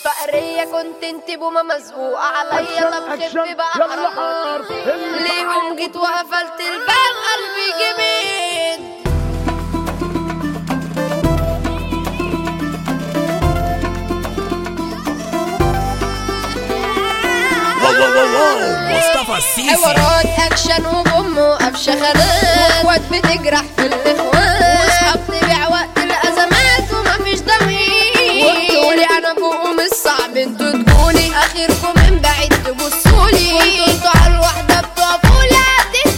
فقرية كنت انت بومة مزقوقة عليا طب خف بقى حركات ليهم جيت وقفلت الباب قلبي جميد واو واو واو واو مصطفى السيسي حوارات اكشن وبوم وقفشه خناق واخوات بتجرح في الاخوان واصحاب تبيع وقت الازمات ومفيش ضمير وتقولي انا فوق مش صعب انتوا تقولي اخركم من بعيد تبصولي وانتوا انتوا على الوحده بتقفولي عديت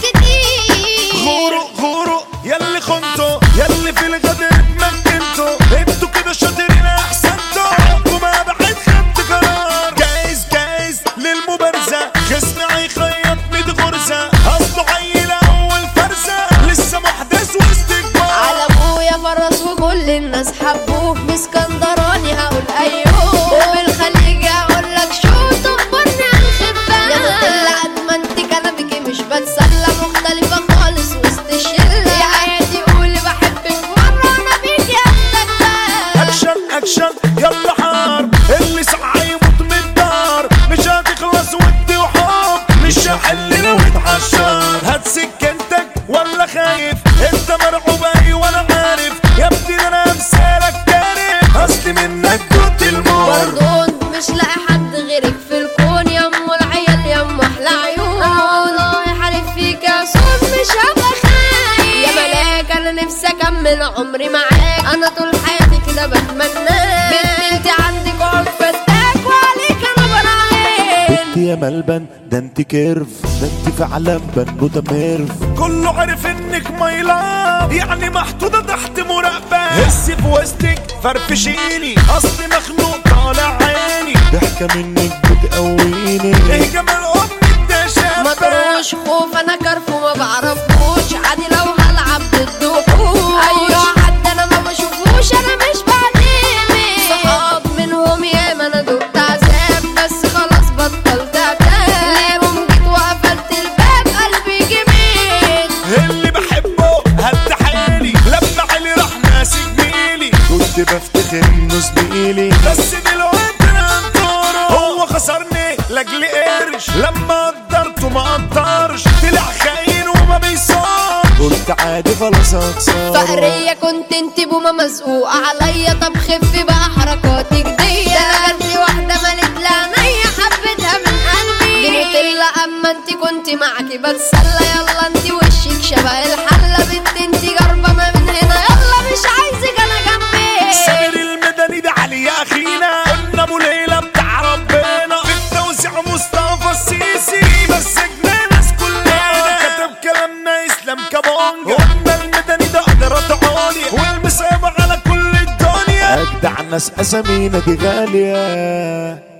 كتير غوروا غوروا يلي خنتوا يلي في الغدر اتمكنتوا انتوا كده شاطرين احسنتوا عنكم ما بعد خدت قرار جايز جايز للمبارزة خصمي هيخيط ميت غرزة اصله عيل اول فرزة لسه محدث واستكبار على ابويا فرس وكل الناس حبوه باسكندراني هقول ايوه وبالخليج هقول لك شو تكبرني عن خباه يا نوتيلا قد ما انت كلامك مش بتسلى مختلفة خالص وسط الشلة يا عادي قولي بحبك مرة انا فيكي افتكر اكشن اكشن يلا حارب اللي سعى يموت من الدار مش هتخلص ودي وحب مش هحل لو اتعشر هات سكنتك ولا خايف انت مرعوب اي وانا عارف يا ابني ده انا امثالك كارف اصلي منك كنت المر برضون مش لاقي حد غيرك في الكون يا ام العيال يا ام احلى عيون انا والله حالف فيك يا صوت مش هبقى خايف يا ملاك انا نفسي اكمل عمري معاك انا طول حياتي كده بتمناك بنت انت عندك عمر فتاك وعليك انا براهين انت يا ملبن ده انت كيرف ده انت فعلا بنوتة ميرف كله عرف انك مايلاب يعني محطوطة تحت مراقبة هسي في وسطك فرفشيني اصلي مخنوق طالع عيني ضحكة منك بتقويني ايه جمال امك ده شابة مطروش خوف انا كرف وما بعرفوش عادي لو هلعب ضد وحوش ايوه حد انا ما بشوفوش انا مش بعتمد صحاب منهم ياما انا دقت عذاب بس خلاص بطلت عتاب ليهم جيت وقفلت الباب قلبي جميل اللي بحبه هد حالي لما علي راح ناسي جميلي كنت بفتخر انه زميلي بس دلوقتي انا انطره هو خسرني لاجل قرش لما قدرته ما قدرش طلع خاين وما بيصار قلت عادي خلاص هكسر فقرية كنت انت بومة مزقوقة عليا طب خفي بقى حركاتك دي ده انا جاتلي واحدة مالت لعنيا حبيتها من قلبي دي نوتيلا اما انت كنت معاكي بتسلى يلا انت وشك شبه الحلة بنت انت جربة ما من هنا يلا مش عايزك انا جنبي سامر المدني ده علي يا اخينا قلنا ابو ليلى بتاع ربنا في التوزيع مصطفى السيسي مسكنا ناس كلنا كتب كلامنا اسلام كابونجا قلنا المدني ده قدرات عالية والمسابقة على كل الدنيا اجدع ناس اسامينا دي غالية